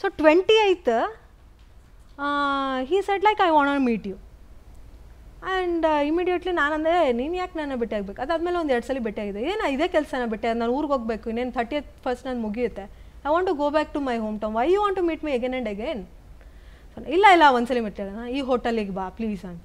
so twenty eight he set like I want meet you and immediately ನಾನು ಅಂದೆ ನೀನು ಯಾಕೆ ನನ್ನ ಭೇಟಿ ಆಗ್ಬೇಕು ಅದಾದಮೇಲೆ ಒಂದು ಎರಡು ಸಲ ಭೇಟಿ ಆಗಿದೆ ಏನು ಇದೇ ಕೆಲಸನ ಭೇಟಿ ಆಗಿದೆ ನಾನು ಊರಿಗೆ ಹೋಗಬೇಕು ಇನ್ನೇನು ಥರ್ಟಿ ಫಸ್ಟ್ ನಾನು ಮುಗಿಯುತ್ತೆ I want to go back to my home town why you want to meet me again and again ಇಲ್ಲ ಇಲ್ಲ ಒಂದ್ಸಲಿ ಭೇಟಿ ಆಗೋಣ ಈ ಹೋಟೆಲಿಗೆ ಬಾ ಪ್ಲೀಸ್ ಅಂತ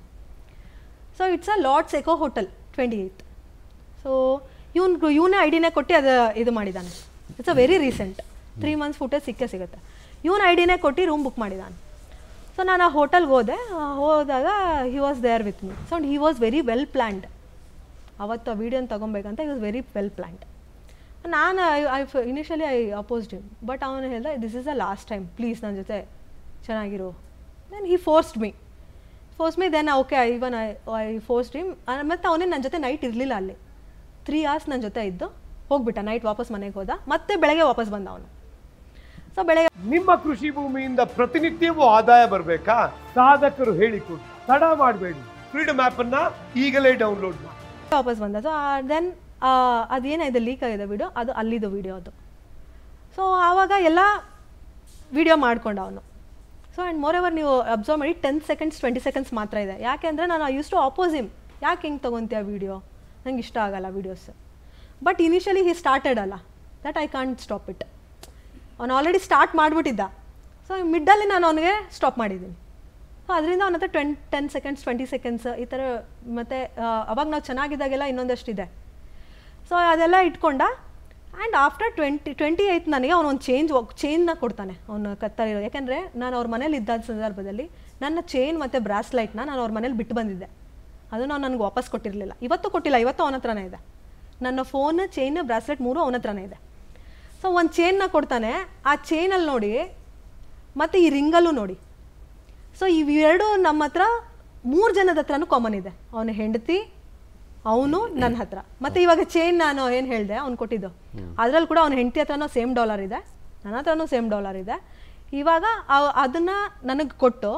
so it's a Lords Eco hotel twenty eight so ಇವನು ಇವನೇ ಐಡಿನೇ ಕೊಟ್ಟು ಅದು ಇದು ಮಾಡಿದ್ದಾನೆ it's a very recent three months footage ಸಿಕ್ಕೇ ಸಿಗುತ್ತೆ ಇವನ ಐಡಿನೇ ಕೊಟ್ಟು ರೂಮ್ ಬುಕ್ ಮಾಡಿದ್ದಾನೆ ಸೊ ನಾನು ಆ ಹೋಟೆಲ್ಗೆ ಹೋದೆ ಆ, ಹೋದಾಗ he was there with me so he was very well planned ಅವತ್ತು ಆ ವೀಡಿಯೋನ ತೊಗೊಬೇಕಂತ he was very well planned ನಾನು I initially I opposed him but ಅವನು ಹೇಳ್ದೆ this is the last time please ನನ್ನ ಜೊತೆ ಚೆನ್ನಾಗಿರು then he forced me force me then okay I even I I forced him ಮತ್ತು ಅವನೇ ನನ್ನ ಜೊತೆ ನೈಟ್ ಇರಲಿಲ್ಲ ಅಲ್ಲಿ ತ್ರೀ ಅವರ್ಸ್ ನನ್ನ ಜೊತೆ ಇದ್ದು ಹೋಗ್ಬಿಟ್ಟ ನೈಟ್ ವಾಪಸ್ ಮನೆಗೆ ಹೋದ ಮತ್ತೆ ಬೆಳಗ್ಗೆ ವಾಪಸ್ ಬಂದ ಅವನು ಸೊ ಬೆಳಗ್ಗೆ ನಿಮ್ಮ ಕೃಷಿ ಭೂಮಿಯಿಂದ ಪ್ರತಿನಿತ್ಯವೂ ಆದಾಯ ಬರಬೇಕಾ ಸಾಧಕರು ಹೇಳಿಕೊಡಿ ತಡ ಮಾಡಬೇಡಿ ಫ್ರೀಡಮ್ ಆಪ್ ಅನ್ನ ಈಗಲೇ ಡೌನ್ಲೋಡ್ ಮಾಡಿ ವಾಪಸ್ ಬಂದ ಸೊ ದೆನ್ ಅದೇನಿದೆ ಲೀಕ್ ಆಗಿದೆ ವಿಡಿಯೋ ಅದು ಅಲ್ಲಿದು ವಿಡಿಯೋ ಅದು ಸೊ ಆವಾಗ ಎಲ್ಲ ವಿಡಿಯೋ ಮಾಡ್ಕೊಂಡ ಅವನು ಸೊ ಆ್ಯಂಡ್ ಮೋರ್ ಎವರ್ ನೀವು ಅಬ್ಸರ್ವ್ ಮಾಡಿ ಟೆನ್ ಸೆಕೆಂಡ್ಸ್ ಟ್ವೆಂಟಿ ಸೆಕೆಂಡ್ಸ್ ಮಾತ್ರ ಇದೆ ಯಾಕೆ ಅಂದರೆ ನಾನು ಯೂಸ್ ಟು ಅಪೋಸ್ ಹಿಮ್ ಯಾಕೆ ಹಿಂಗೆ ತೊಗೊತೀಯ ವೀಡಿಯೋ ನಂಗೆ ಇಷ್ಟ ಆಗಲ್ಲ videos but initially he started ಅಲ್ಲ that I can't stop it ಅವನು ಆಲ್ರೆಡಿ ಸ್ಟಾರ್ಟ್ ಮಾಡಿಬಿಟ್ಟಿದ್ದ ಸೊ ಮಿಡ್ಡಲ್ಲಿ ನಾನು ಅವನಿಗೆ ಸ್ಟಾಪ್ ಮಾಡಿದ್ದೀನಿ ಸೊ ಅದರಿಂದ ಅವನ ಹತ್ರ twenty ten seconds twenty seconds ಈ ಥರ ಮತ್ತು ಅವಾಗ ನಾವು ಚೆನ್ನಾಗಿದ್ದಾಗೆಲ್ಲ ಇನ್ನೊಂದಷ್ಟಿದೆ ಸೊ ಅದೆಲ್ಲ ಇಟ್ಕೊಂಡ and after twenty twenty eight ನನಗೆ ಅವನು ಒಂದು ಚೇಂಜ್ ಚೇನ್ನ ಕೊಡ್ತಾನೆ ಅವನು ಕತ್ತಲಿರೋ ಯಾಕೆಂದರೆ ನಾನು ಅವ್ರ ಮನೇಲಿ ಇದ್ದ ಸಂದರ್ಭದಲ್ಲಿ ನನ್ನ ಚೈನ್ ಮತ್ತು ಬ್ರಾಸ್ಲೈಟ್ನ ನಾನು ಅವ್ರ ಮನೇಲಿ ಬಿಟ್ಟು ಬಂದಿದ್ದೆ ಅದನ್ನು ಅವ್ನು ನನಗೆ ವಾಪಸ್ ಕೊಟ್ಟಿರಲಿಲ್ಲ ಇವತ್ತು ಕೊಟ್ಟಿಲ್ಲ ಇವತ್ತು ಅವನ ಹತ್ರನೇ ಇದೆ ನನ್ನ ಫೋನ್ ಚೈನ್ ಬ್ರಾಸ್ಲೆಟ್ ಮೂರು ಅವನ ಹತ್ರನೇ ಇದೆ ಸೊ ಒಂದು ಚೈನ್ನ ಕೊಡ್ತಾನೆ ಆ ಚೈನಲ್ಲಿ ನೋಡಿ ಮತ್ತು ಈ ರಿಂಗಲ್ಲೂ ನೋಡಿ ಸೊ ಇವೆರಡು ನಮ್ಮ ಹತ್ರ ಮೂರು ಜನದ ಹತ್ರನೂ ಕಾಮನ್ ಇದೆ ಅವನ ಹೆಂಡತಿ ಅವನು ನನ್ನ ಹತ್ರ ಮತ್ತೆ ಇವಾಗ ಚೈನ್ ನಾನು ಏನು ಹೇಳಿದೆ ಅವ್ನು ಕೊಟ್ಟಿದ್ದು ಅದ್ರಲ್ಲಿ ಕೂಡ ಅವನ ಹೆಂಡತಿ ಹತ್ರನೂ ಸೇಮ್ ಡಾಲರ್ ಇದೆ ನನ್ನ ಹತ್ರನೂ ಸೇಮ್ ಡಾಲರ್ ಇದೆ ಇವಾಗ ಅವ್- ಅದನ್ನ ನನಗೆ ಕೊಟ್ಟು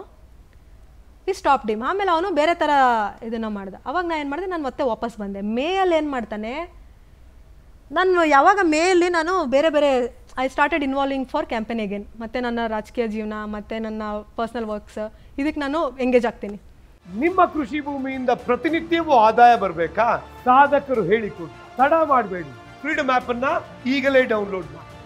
ಈ ಸ್ಟಾಪ್ ಡಿಮ್ ಆಮೇಲೆ ಅವನು ಬೇರೆ ಥರ ಇದನ್ನ ಮಾಡ್ದ ಅವಾಗ ನಾನು ಏನು ಮಾಡಿದೆ ನಾನು ಮತ್ತೆ ವಾಪಸ್ ಬಂದೆ ಮೇಯಲ್ಲಿ ಏನು ಮಾಡ್ತಾನೆ ನಾನು ಯಾವಾಗ ಮೇಯಲ್ಲಿ ನಾನು ಬೇರೆ ಬೇರೆ I started involving for campaign again ಮತ್ತೆ ನನ್ನ ರಾಜಕೀಯ ಜೀವನ ಮತ್ತೆ ನನ್ನ ಪರ್ಸ್ನಲ್ ವರ್ಕ್ಸ್ ಇದಕ್ಕೆ ನಾನು ಎಂಗೇಜ್ ಆಗ್ತೀನಿ ನಿಮ್ಮ ಕೃಷಿ ಭೂಮಿಯಿಂದ ಪ್ರತಿನಿತ್ಯವೂ ಆದಾಯ ಬರಬೇಕಾ ಸಾಧಕರು ಹೇಳಿಕೊಡಿ ತಡ ಮಾಡಬೇಡಿ ಫ್ರೀಡಮ್ ಆಪ್ ಅನ್ನ ಈಗಲೇ ಡೌನ್ಲೋಡ್ ಮಾಡಿ